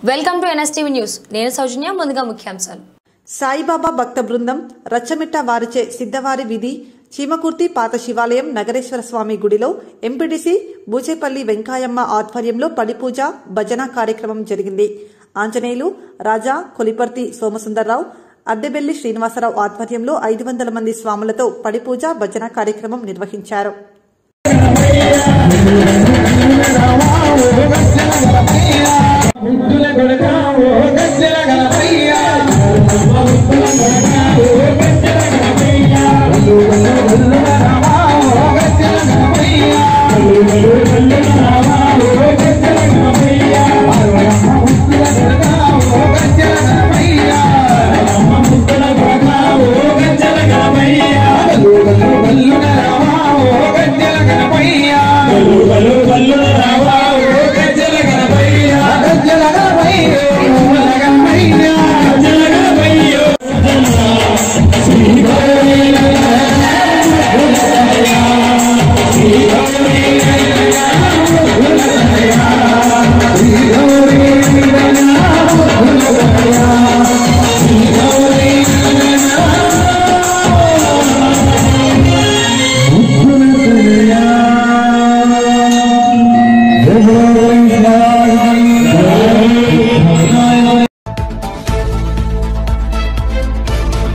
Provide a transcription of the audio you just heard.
welcome to NSTV news నేను సౌజన్య ముందుగా ముఖ్యాంశాలు సాయిబాబా భక్త బృందం రచ్చమిట్ట వారిచే సిద్ధవారి విధి చీమకుర్తి పాత శివాలయం నగరేశ్వర స్వామి గుడిలో ఎంపీడీసీ బూచేపల్లి వెంకాయమ్మ ఆధ్వర్యంలో పడిపూజ భజన కార్యక్రమం జరిగింది ఆంజనేయులు రాజా కొలిపర్తి సోమసుందర్రావు అద్దెబెల్లి శ్రీనివాసరావు ఆధ్వర్యంలో ఐదు వందల మంది స్వాములతో పడిపూజ భజన కార్యక్రమం నిర్వహించారు ముద్దుల కొడక ఓ గజ్జల